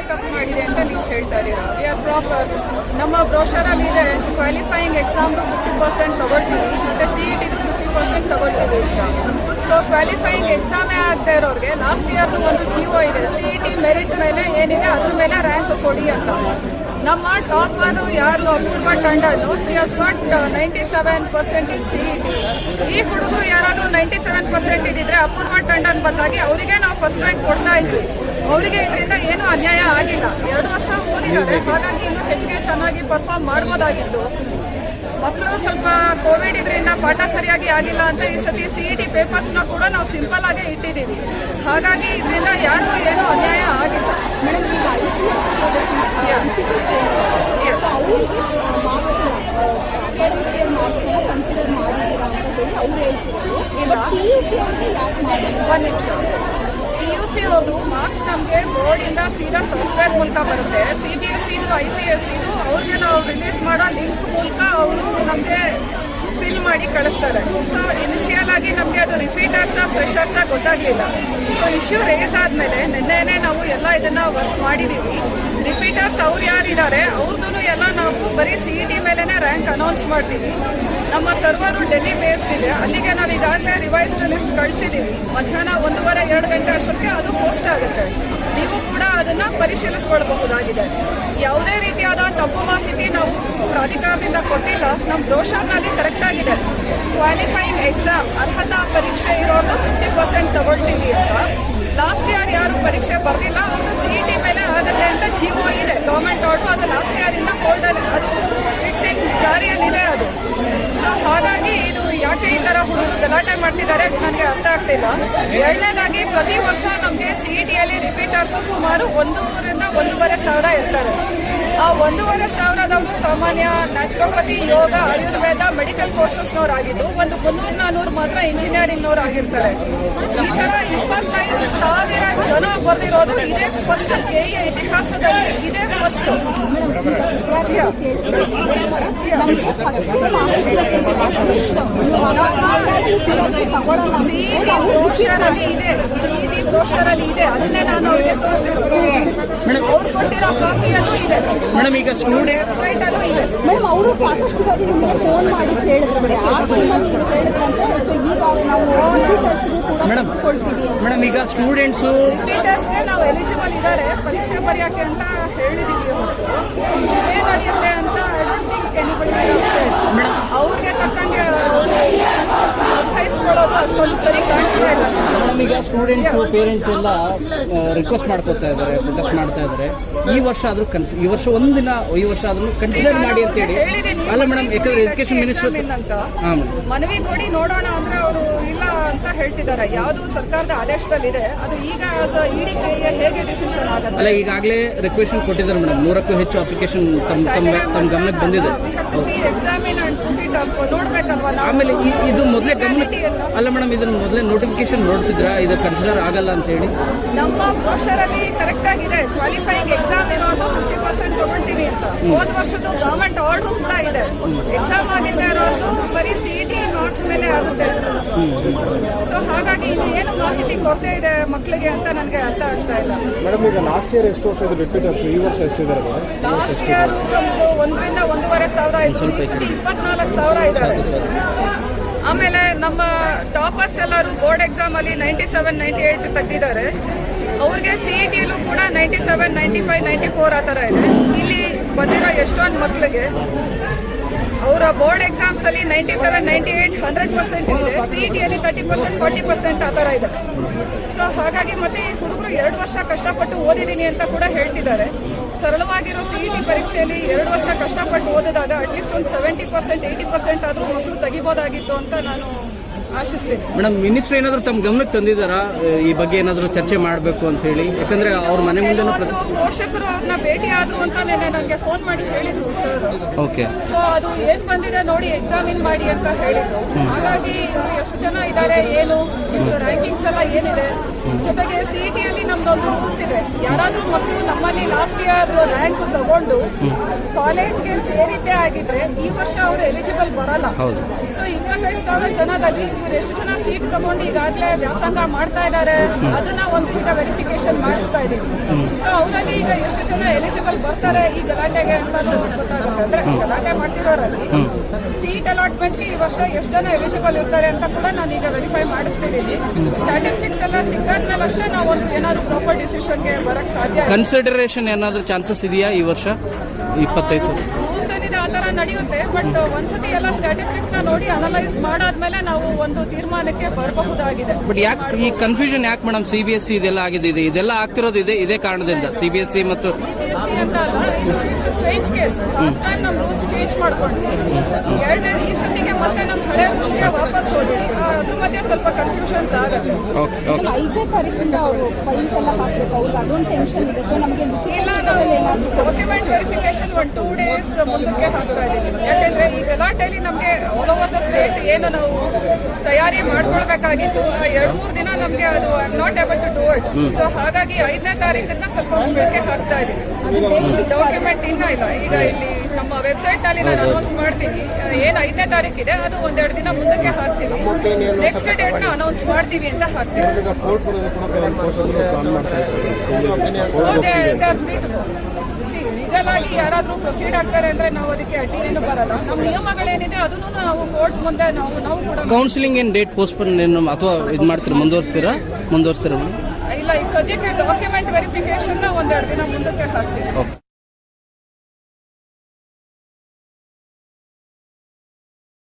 Breakup ಮಾಡಿದೆ ಅಂತ ನೀವು ಹೇಳ್ತಾ ಇದ್ದೀರಾ ವಿ ಆರ್ ಪ್ರಾಪರ್ ನಮ್ಮ ಬ್ರೋಷರಲ್ಲಿ ಇದೆ ಕ್ವಾಲಿಫೈಯಿಂಗ್ ಎಕ್ಸಾಮ್ ಫಿಫ್ಟಿ ಪರ್ಸೆಂಟ್ ತಗೊಳ್ತೀವಿ ಮತ್ತೆ ಸಿ ಇ ಟಿದು ಫಿಫ್ಟಿ ಪರ್ಸೆಂಟ್ ತಗೊಳ್ತೀವಿ ಅಂತ ಸೊ ಕ್ವಾಲಿಫೈಯಿಂಗ್ ಎಕ್ಸಾಮೇ ಆಗದೆ ಇರೋರಿಗೆ ಲಾಸ್ಟ್ ಇಯರ್ದು ಒಂದು ಜೀವೋ ಇದೆ ಸಿ ಇ ಟಿ ಮೆರಿಟ್ ಮೇಲೆ ಏನಿದೆ ಅದ್ರ ಮೇಲೆ ರ್ಯಾಂಕ್ ಕೊಡಿ ಅಂತ ನಮ್ಮ ಟಾಪರು ಯಾರು Apoorva Tandon years got ninety seven percent in C E T ಈ ಹುಡುಗರು ಯಾರಾದ್ರೂ ನೈಂಟಿ ಸೆವೆನ್ ಪರ್ಸೆಂಟ್ ಇದ್ದಿದ್ರೆ ಅಪೂರ್ವ ಟಂಡನ್ ಬದಲಾಗಿ ಅವರಿಗೆ ನಾವು ಫಸ್ಟ್ ರ್ಯಾಂಕ್ ಕೊಡ್ತಾ ಇದ್ವಿ ಅವರಿಗೆ ಇದರಿಂದ ಏನೂ ಅನ್ಯಾಯ ಆಗಿಲ್ಲ ಎರಡು ವರ್ಷ ಓದಿದ್ದಾರೆ ಹಾಗಾಗಿ ಇನ್ನೂ ಹೆಚ್ಚಿಗೆ ಚೆನ್ನಾಗಿ ಪರ್ಫಾರ್ಮ್ ಮಾಡ್ಬೋದಾಗಿತ್ತು ಮಕ್ಕಳು ಸ್ವಲ್ಪ ಕೋವಿಡ್ ಇದರಿಂದ ಪಾಠ ಸರಿಯಾಗಿ ಆಗಿಲ್ಲ ಅಂತ ಈ ಸತಿ ಸಿ ಇ ಟಿ ಪೇಪರ್ಸ್ನ ಕೂಡ ನಾವು ಸಿಂಪಲ್ ಆಗೇ ಇಟ್ಟಿದ್ದೀವಿ ಹಾಗಾಗಿ ಇದರಿಂದ ಯಾರಿಗೂ ಏನೂ ಅನ್ಯಾಯ ಆಗಿಲ್ಲ ಮೇಡಮ್ ಈಗ ಐ ಸಿ Yes. ಅವ್ರಿಗೆ ಅಕಾಡೆಮಿಕ್ ಮಾರ್ಕ್ಸ್ ಕನ್ಸಿಡರ್ ಮಾಡಿದ್ದೀರಾ ಅಂತ ಹೇಳಿ ಅವ್ರು ಹೇಳ್ತಿರೋದು ಇಲ್ಲ. ಪಿ ಯು ಸಿ ಅವ್ರಿಗೆ ಯಾಕೆ ಮಾಡಿಲ್ಲ ಒಂದು ನಿಮಿಷ ಪಿ ಯು ಸಿ ಅವ್ರದ್ದು ಮಾರ್ಕ್ಸ್ ನಮಗೆ ಬೋರ್ಡಿಂದ ಸೀದಾ ಸಾಫ್ಟ್ವೇರ್ ಮೂಲಕ ಬರುತ್ತೆ ಸಿ ಬಿ ಎಸ್ ಇದು ಐ ಸಿ ಎಸ್ ಇದು ಅವ್ರಿಗೆ ನಾವು ರಿಲೀಸ್ ಮಾಡೋ ಲಿಂಕ್ ಮೂಲಕ ಅವರು ನಮಗೆ ಫಿಲ್ ಮಾಡಿ ಕಳಿಸ್ತಾರೆ ಸೊ ಇನಿಷಿಯಲ್ ಆಗಿ ನಮಗೆ ಅದು ರಿಪೀಟರ್ಸ ಫ್ರೆಷರ್ಸ ಗೊತ್ತಾಗ್ಲಿಲ್ಲ ಸೊ ಇಶ್ಯೂ ರೇಸ್ ಆದ್ಮೇಲೆ ನಿನ್ನೆನೆ ನಾವು ಎಲ್ಲ ಇದನ್ನ ವರ್ಕ್ ಮಾಡಿದೀವಿ ರಿಪೀಟರ್ಸ್ ಅವ್ರು ಯಾರಿದ್ದಾರೆ ಅವ್ರದ್ದು ಎಲ್ಲ ನಾವು ಬರೀ ಸಿ ಇ ಟಿ ಮೇಲೆನೆ ರ್ಯಾಂಕ್ ಅನೌನ್ಸ್ ಮಾಡ್ತೀವಿ ನಮ್ಮ ಸರ್ವರು ಡೆಲ್ಲಿ ಬೇಸ್ಡ್ ಇದೆ ಅಲ್ಲಿಗೆ ನಾವು ಈಗಾಗಲೇ ರಿವೈಸ್ಡ್ ಲಿಸ್ಟ್ ಕಳಿಸಿದೀವಿ ಮಧ್ಯಾಹ್ನ ಒಂದೂವರೆ ಎರಡು ಗಂಟೆ ಅಷ್ಟೊತ್ತಿಗೆ ಅದು ಪೋಸ್ಟ್ ಆಗುತ್ತೆ ನೀವು ಕೂಡ ಅದನ್ನ ಪರಿಶೀಲಿಸಿಕೊಳ್ಳಬಹುದಾಗಿದೆ ಯಾವುದೇ ರೀತಿಯಾದ ತಪ್ಪು ಮಾಹಿತಿ ನಾವು ಪ್ರಾಧಿಕಾರದಿಂದ ಕೊಟ್ಟಿಲ್ಲ ನಮ್ಮ ಬ್ರೋಷರ್ನಲ್ಲಿ ಕರೆಕ್ಟ್ ಆಗಿದೆ ಕ್ವಾಲಿಫೈಯಿಂಗ್ ಎಕ್ಸಾಮ್ ಅರ್ಹತಾ ಪರೀಕ್ಷೆ ಇರೋದು ಫಿಫ್ಟಿ ಪರ್ಸೆಂಟ್ ತಗೊಳ್ತೀವಿ ಅಂತ ಲಾಸ್ಟ್ ಇಯರ್ ಯಾರು ಪರೀಕ್ಷೆ ಬರ್ದಿಲ್ಲ ಅವರು ಸಿ ಇ ಟಿ ಮೇಲೆ ಆಗುತ್ತೆ ಅಂತ ಜಿಒ ಇದೆ ಗವರ್ಮೆಂಟ್ ಆರ್ಡರ್ ಅದು ಲಾಸ್ಟ್ ಇಯರ್ ಇಂದ ಹೋಲ್ಡರ್ ಅದು ಇಟ್ಸ್ ಇನ್ ಜಾರಿಯಲ್ಲಿದೆ ಅದು ಸೊ ಹಾಗಾಗಿ ಇದು ಯಾಕೆ ಈ ತರ ಹುಡುಗರು ಗಲಾಟೆ ಮಾಡ್ತಿದ್ದಾರೆ ನನಗೆ ಅರ್ಥ ಆಗ್ತಿಲ್ಲ ಎರಡನೇದಾಗಿ ಪ್ರತಿ ವರ್ಷ ನಮಗೆ ಸಿ ಇ ಟಿಯಲ್ಲಿ ರಿಪೀಟರ್ಸ್ ಸುಮಾರು ಒಂದೂವರಿಂದ ಒಂದೂವರೆ ಸಾವಿರ ಇರ್ತಾರೆ ಆ ಒಂದೂವರೆ ಸಾವಿರದವರು ಸಾಮಾನ್ಯ ನ್ಯಾಚುರೋಪತಿ ಯೋಗ ಆಯುರ್ವೇದ ಮೆಡಿಕಲ್ ಕೋರ್ಸಸ್ನವರಾಗಿದ್ದು ಒಂದು ಮುನ್ನೂರು ನಾನೂರು ಮಾತ್ರ ಇಂಜಿನಿಯರಿಂಗ್ನವ್ರು ಆಗಿರ್ತಾರೆ ಈ ತರ ಇಪ್ಪತ್ತೈದು ಸಾವಿರ ಜನ ಬರೆದಿರೋದು ಇದೇ ಫಸ್ಟ್ ಕೆ ಇತಿಹಾಸದಲ್ಲಿ ಇದೇ ಫಸ್ಟ್ ನಮಗೆ ಫಸ್ಟ್ ತಗೊಳ್ಳಲ್ಲ ಸಿಇಟಿ ಬ್ರೋಷರ್ ಅಲ್ಲಿ ಇದೆ ಸಿಇಟಿ ಬ್ರೋಷರ್ ಅಲ್ಲಿ ಇದೆ ಅದನ್ನೇ ನಾನು ಅವ್ರಿಗೆ ತೋರಿಸಿರೋದು ಅವ್ರು ಕೊಟ್ಟಿರೋ ಕಾಪಿಯಲ್ಲೂ ಇದೆ ಮೇಡಮ್ ಈಗ ಸ್ಟೂಡೆಂಟ್ ವೆಬ್ಸೈಟ್ ಅಲ್ಲೂ ಇದೆ ಮೇಡಮ್ ಅವರು ಸಾಕಷ್ಟು ಬಾರಿ ನಿಮಗೆ ಫೋನ್ ಮಾಡಿ ಕೇಳಿದ್ರಂತೆ ಆ ಟೈಮಲ್ಲಿ ಹೇಳಿದ್ರಂತೆ ಸೊ ಇವಾಗ ನಾವು ರಿಪೀಟರ್ಸ್ಗೂ ಕೂಡ ಮೇಡಮ್ ಕೊಡ್ತೀವಿ ಅಂತ ಮೇಡಮ್ ಈಗ ಸ್ಟೂಡೆಂಟ್ಸು ರಿಪೀಟರ್ಸ್ಗೆ ನಾವು ಎಲಿಜಿಬಲ್ ಇದ್ದಾರೆ ಪರೀಕ್ಷೆ ಬರೆಯೋಕ್ಕೆ ಅಂತ ಹೇಳಿದೀವಿ ಹೊರತು ಏನ್ ನಡೆಯುತ್ತೆ ಅಂತ I don't think anybody madam ಅವ್ರಿಗೆ ತಕ್ಕಂಗೆ ಅರ್ಥೈಸ್ಕೊಳ್ಳೋದು ಅಷ್ಟೊಂದು ಸರಿ ಕಾಣಿಸ್ತಾ ಇಲ್ಲ ಮೇಡಮ್ ಈಗ ಸ್ಟೂಡೆಂಟ್ಸು ಪೇರೆಂಟ್ಸ್ ಎಲ್ಲ ರಿಕ್ವೆಸ್ಟ್ ಮಾಡ್ಕೊತಾ ಇದ್ದಾರೆ ಪ್ರೊಟೆಸ್ಟ್ ಮಾಡ್ತಾ ಇದ್ದಾರೆ ಈ ವರ್ಷ ಆದ್ರೂ ಕನ್ಸ್ ಈ ವರ್ಷ ಒಂದಿನ ಈ ವರ್ಷ ಆದ್ರೂ ಕನ್ಸಿಡರ್ ಮಾಡಿ ಅಂತ ಹೇಳಿ ಹೇಳಿದೀನಿ. ಅಲ್ಲ ಮೇಡಮ್ ಯಾಕಂದ್ರೆ ಎಜುಕೇಶನ್ ಮಿನಿಸ್ಟರ್ exam ಅಂತ ಹಾಂ ಮೇಡಮ್ ಮನವಿ ಕೊಡಿ ನೋಡೋಣ ಅಂದ್ರೆ ಅವರು ಇಲ್ಲ ಅಂತ ಹೇಳ್ತಿದ್ದಾರೆ ಯಾವುದು ಸರ್ಕಾರದ ಆದೇಶದಲ್ಲಿದೆ ಅದು ಈಗ ಇಡಿ ಕೈಗೆ ಹೇಗೆ ಡಿಸಿಷನ್ ಅಲ್ಲ ಆಗುತ್ತೆ ಈಗಾಗಲೇ ರಿಕ್ವೆಸ್ಟ್ ಕೊಟ್ಟಿದ್ದಾರೆ ಮೇಡಮ್ ನೂರಕ್ಕೂ ಹೆಚ್ಚು ಅಪ್ಲಿಕೇಶನ್ ತಮ್ಮ ತಮ್ಮ ತಮ್ಮ ಗಮನಕ್ಕೆ ಬಂದಿದೆ ಎಕ್ಸಾಮಿನ್ ಅಂಡ್ ನೋಡ್ಬೇಕಲ್ವಾ ನಾವು ಆಮೇಲೆ ಇ- ಇದು ಮೊದಲೇ ಗಮನ ಅಲ್ಲ ಮೇಡಮ್ ಇದನ್ನ ಮೊದಲೇ ನೋಟಿಫಿಕೇಶನ್ ನೋಡಿಸಿದ್ರ ಇದು ಕನ್ಸಿಡರ್ ಆಗಲ್ಲ ಅಂತ ಹೇಳಿ ನಮ್ಮ ಬ್ರೋಷರಲ್ಲಿ ಕರೆಕ್ಟ್ ಆಗಿದೆ ಕ್ವಾಲಿಫೈಯಿಂಗ್ ಎಕ್ಸಾಮ್ ಇರೋದು ಫಿಫ್ಟಿ ಪರ್ಸೆಂಟ್ ತಗೊಳ್ತೀವಿ ಅಂತ ಹೋದ ವರ್ಷದ್ದು ಗವರ್ಮೆಂಟ್ ಆರ್ಡರ್ ಕೂಡ ಇದೆ ಎಕ್ಸಾಮ್ ಆಗಿಲ್ಲ ಇರೋದು ಬರೀ ಸಿ ಇ ಟಿ ಮಾರ್ಕ್ಸ್ ಮೇಲೆ ಆಗುತ್ತೆ ಸೊ ಹಾಗಾಗಿ ಇನ್ನು ಏನು ಮಾಹಿತಿ ಕೊರತೆ ಇದೆ ಮಕ್ಕಳಿಗೆ ಅಂತ ನನಗೆ ಅರ್ಥ ಆಗ್ತಾ ಇಲ್ಲ ಮೇಡಮ್ ಈಗ ಲಾಸ್ಟ್ ಇಯರ್ ಎಷ್ಟು ವರ್ಷ ಇದೆ ರಿಪೀಟರ್ಸ್ ಈ ವರ್ಷ ಎಷ್ಟಿದ್ದಾರೆ ಮೇಡಮ್ ಲಾಸ್ಟ್ ಇಯರ್ ನಮ್ದು ಒಂದರಿಂದ ಒಂದೂವರೆ ಸಾವಿರ ಇತ್ತು ಈ ಸತಿ ಇಪ್ಪತ್ನಾಲ್ಕು ಸಾವಿರ ಇದ್ದಾರೆ ಆಮೇಲೆ ನಮ್ಮ ಟಾಪರ್ಸ್ ಎಲ್ಲರೂ ಬೋರ್ಡ್ ಎಕ್ಸಾಮ್ ಅಲ್ಲಿ ನೈಂಟಿ ಸೆವೆನ್ ನೈಂಟಿ ಏಟ್ ತೆಗೆದಿದ್ದಾರೆ ಅವ್ರಿಗೆ ಸಿ ಇ ಟಿಲೂ ಕೂಡ ninety seven ninety five ninety four ಆ ಥರ ಇದೆ ಇಲ್ಲಿ ಬಂದಿರೋ ಎಷ್ಟೊಂದು ಮಕ್ಕಳಿಗೆ ಅವರ ಬೋರ್ಡ್ ಎಕ್ಸಾಮ್ಸ್ ಅಲ್ಲಿ ninety seven ninety eight hundred percent ಇದೆ ಸಿ ಇ ಟಿಯಲ್ಲಿ ತರ್ಟಿ ಪರ್ಸೆಂಟ್ ಫಾರ್ಟಿ ಪರ್ಸೆಂಟ್ ಆ ಥರ ಇದೆ ಸೊ ಹಾಗಾಗಿ ಮತ್ತೆ ಈ ಹುಡುಗರು ಎರಡು ವರ್ಷ ಕಷ್ಟಪಟ್ಟು ಓದಿದ್ದೀನಿ ಅಂತ ಕೂಡ ಹೇಳ್ತಿದ್ದಾರೆ ಸರಳವಾಗಿರೋ ಸಿ ಇ ಟಿ ಪರೀಕ್ಷೆಯಲ್ಲಿ ಎರಡು ವರ್ಷ ಕಷ್ಟಪಟ್ಟು ಓದಿದಾಗ ಅಟ್ಲೀಸ್ಟ್ ಒಂದು ಸೆವೆಂಟಿ ಪರ್ಸೆಂಟ್ ಏಯ್ಟಿ ಪರ್ಸೆಂಟ್ ಆದರೂ ಮಕ್ಕಳು ತೆಗಿಬೋದಾಗಿತ್ತು ಅಂತ ನಾನು ಆಶಿಸ್ತೀನಿ ಮೇಡಮ್ ಮಿನಿಸ್ಟರ್ ಏನಾದರೂ ತಮ್ಮ ಗಮನಕ್ಕೆ ತಂದಿದ್ದಾರಾ ಈ ಬಗ್ಗೆ ಏನಾದರೂ ಚರ್ಚೆ ಮಾಡಬೇಕು ಅಂತ ಹೇಳಿ ಯಾಕಂದ್ರೆ ಅವ್ರ ಮನೆ ಮುಂದೆನೂ ಪ್ರತಿ ಕೆಲವೊಂದು ಪೋಷಕರು ಅವ್ರನ್ನ ಭೇಟಿ ಆದ್ರು ಅಂತ ನೆನ್ನೆ ನನಗೆ ಫೋನ್ ಮಾಡಿ ಹೇಳಿದ್ರು ಸರ್ ಓಕೆ ಸೊ ಅದು ಏನ್ ಬಂದಿದೆ ನೋಡಿ ಎಕ್ಸಾಮಿನ್ ಮಾಡಿ ಅಂತ ಹೇಳಿದ್ರು ಹಾಗಾಗಿ ಇವ್ರು ಎಷ್ಟು ಜನ ಇದ್ದಾರೆ ಏನು ಇವ್ರ ರ್ಯಾಂಕಿಂಗ್ಸ್ ಎಲ್ಲ ಏನಿದೆ ಜೊತೆಗೆ ಸಿ ಟಿ ಅಲ್ಲಿ ನಮ್ದೊಂದು ರೂಲ್ಸ್ ಇದೆ ಯಾರಾದ್ರೂ ಮಕ್ಕಳು ನಮ್ಮಲ್ಲಿ ಅಲ್ಲಿ ಲಾಸ್ಟ್ ಇಯರ್ ರ್ಯಾಂಕ್ ತಗೊಂಡು ಕಾಲೇಜ್ಗೆ ಸೇರಿದ್ದೇ ಆಗಿದ್ರೆ ಈ ವರ್ಷ ಅವರು ಎಲಿಜಿಬಲ್ ಬರಲ್ಲ ಹೌದು ಸೊ ಇಪ್ಪತ್ತೈದು ಸಾವಿರ ಜನದಲ್ಲಿ ಇವ್ರು ಎಷ್ಟು ಜನ ಸೀಟ್ ತಗೊಂಡು ಈಗಾಗಲೇ ವ್ಯಾಸಂಗ ಮಾಡ್ತಾ ಇದ್ದಾರೆ ಅದನ್ನ ಒಂದು ಈಗ ವೆರಿಫಿಕೇಶನ್ ಮಾಡಿಸ್ತಾ ಇದೀವಿ ಸೊ ಅವರಲ್ಲಿ ಈಗ ಎಷ್ಟು ಜನ ಎಲಿಜಿಬಲ್ ಬರ್ತಾರೆ ಈ ಗಲಾಟೆಗೆ ಅಂತ ಗೊತ್ತಾಗುತ್ತೆ ಅಂದ್ರೆ ಗಲಾಟೆ ಮಾಡ್ತಿರೋರಲ್ಲಿ ಸೀಟ್ ಅಲಾಟ್ಮೆಂಟ್ಗೆ ಈ ವರ್ಷ ಎಷ್ಟು ಜನ ಎಲಿಜಿಬಲ್ ಇರ್ತಾರೆ ಅಂತ ಕೂಡ ನಾನು ಈಗ ವೆರಿಫೈ ಮಾಡಿಸ್ತಿದ್ದೀನಿ ಸ್ಟ್ಯಾಟಿಸ್ಟಿಕ್ಸ್ ಎಲ್ಲ ಸಿಕ್ಕಾದ್ಮೇಲೆ ಅಷ್ಟೇ ನಾವು ಒಂದು ಏನಾದ್ರು ಪ್ರಾಪರ್ ಡಿಸಿಷನ್ಗೆ ಬರಕ್ ಸಾಧ್ಯ ಇದೆ. ಕನ್ಸಿಡರೇಷನ್ ಏನಾದರೂ ಚಾನ್ಸಸ್ ಇದೆಯಾ ಈ ವರ್ಷ ಇಪ್ಪತ್ತೈದು ಸಾವಿರ ರೂಲ್ಸ್ ಏನಿದೆ ಆ ತರ ನಡೆಯುತ್ತೆ ಬಟ್ ಒಂದ್ಸತಿ ಎಲ್ಲ ಸ್ಟ್ಯಾಟಿಸ್ಟಿಕ್ಸ್ ನ ನೋಡಿ ಅನಲೈಸ್ ಮಾಡಾದ್ಮೇಲೆ ನಾವು ಒಂದು ತೀರ್ಮಾನಕ್ಕೆ ಬರಬಹುದಾಗಿದೆ ಬಟ್ ಯಾಕೆ ಈ ಕನ್ಫ್ಯೂಷನ್ ಯಾಕೆ madam C B S C ಇದೆಲ್ಲ ಆಗಿದೆ ಇದೆ ಇದೆಲ್ಲ ಆಗ್ತಿರೋದು ಇದೆ ಇದೇ ಕಾರಣದಿಂದ ಸಿ ಬಿ ಎಸ್ ಸಿ ಮತ್ತು CBSE ಅಂತ ಅಲ್ಲ it's strange case last time ನಮ್ಮ ರೂಲ್ಸ್ ಚೇಂಜ್ ಮಾಡ್ಕೊಂಡ್ವಿ ಎರಡನೇ ಈ ಸತಿಗೆ ಮತ್ತೆ ನಮ್ಮ ಹಳೆ ರೂಲ್ಸ್ಗೆ ವಾಪಸ್ ಹೋಗಿ ಆ, ಅದ್ರ ಮಧ್ಯೆ ಸ್ವಲ್ಪ ಕನ್ಫ್ಯೂಷನ್ಸ್ ಆಗುತ್ತೆ ಓಕೆ ಓಕೆ ಐದನೇ ತಾರೀಕಿಂದ ಅವರು ಫೈಲ್ಸ್ ಎಲ್ಲ ಹಾಕ್ಬೇಕು ಅವ್ರಿಗೆ ಅದೊಂದು ಟೆನ್ಷನ್ ಇದೆ ಸೊ ನಮಗೆ ಇಲ್ಲ ನಾವು ಡಾಕ್ಯುಮೆಂಟ್ ವೆರಿಫಿಕೇಶನ್ ಒಂದು ಟೂ ಡೇಸ್ ಮುಂದಕ್ಕೆ ಹಾಕ್ತಾ ಇದ್ದೀವಿ ಯಾಕಂದ್ರೆ ಈ ಗಲಾಟೆಯಲ್ಲಿ ನಮಗೆ ಆಲ್ ಓವರ್ ದ ಸ್ಟೇಟ್ ಏನು ನಾವು ತಯಾರಿ ಮಾಡ್ಕೊಳ್ಬೇಕಾಗಿತ್ತು ಆ ಎರಡ್ ಮೂರು ದಿನ ನಮಗೆ ಅದು I not able to do it so ಹಾಗಾಗಿ ಐದನೇ ತಾರೀಕನ್ನ ಸ್ವಲ್ಪ ಮುಂದಕ್ಕೆ ಹಾಕ್ತಾ ಇದ್ದೀವಿ ಡಾಕ್ಯುಮೆಂಟ್ ಇನ್ನ ಇಲ್ಲ ಈಗ ಇಲ್ಲಿ ನಮ್ಮ ವೆಬ್ಸೈಟ್ ನಲ್ಲಿ ನಾನು ಅನೌನ್ಸ್ ಮಾಡ್ತೀನಿ ಏನ್ ಐದನೇ ತಾರೀಕಿದೆ ಅದು ಒಂದೆರಡು ದಿನ ಮುಂದಕ್ಕೆ ಹಾಕ್ತೀವಿ ನೆಕ್ಸ್ಟ್ ಡೇಟ್ ನ ಅನೌನ್ಸ್ ಮಾಡ್ತೀವಿ ಅಂತ ಹಾಕ್ತೀವಿ ಈಗ ಕೋರ್ಟ್ ಕೂಡ ಕೆಲವು ಕೋರ್ಟ್ಗಳು ಪ್ಲಾನ್ ಮಾಡ್ತಾ ಇದ್ದಾರೆ ಲೀಗಲ್ ಆಗಿ ಯಾರಾದ್ರೂ ಪ್ರೊಸೀಡ್ ಆಗ್ತಾರೆ ಅಂದ್ರೆ ನಾವು ಅದಕ್ಕೆ ಅಡ್ಡಿ ಏನು ಬರಲ್ಲ ನಮ್ಮ ನಿಯಮಗಳೇನಿದೆ ಅದನ್ನು ನಾವು ಕೋರ್ಟ್ ಮುಂದೆ ನಾವು ನಾವು ಕೂಡ ಕೌನ್ಸಿಲಿಂಗ್ ಏನು ಡೇಟ್ ಪೋಸ್ಟ್ಪೋನ್ ಏನು ಅಥವಾ ಇದು ಮಾಡ್ತೀರಾ ಮುಂದುವರಿಸ್ತೀರಾ ಮುಂದುವರಿಸ್ತೀರಾ ಮೇಡಮ್ ಇಲ್ಲ ಈಗ ಸದ್ಯಕ್ಕೆ ಡಾಕ್ಯುಮೆಂಟ್ ವೆರಿಫಿಕೇಶನ್ ಒಂದೆರಡು ದಿನ ಮುಂದಕ್ಕೆ ಹಾಕ್ತೀವಿ ಓಕೆ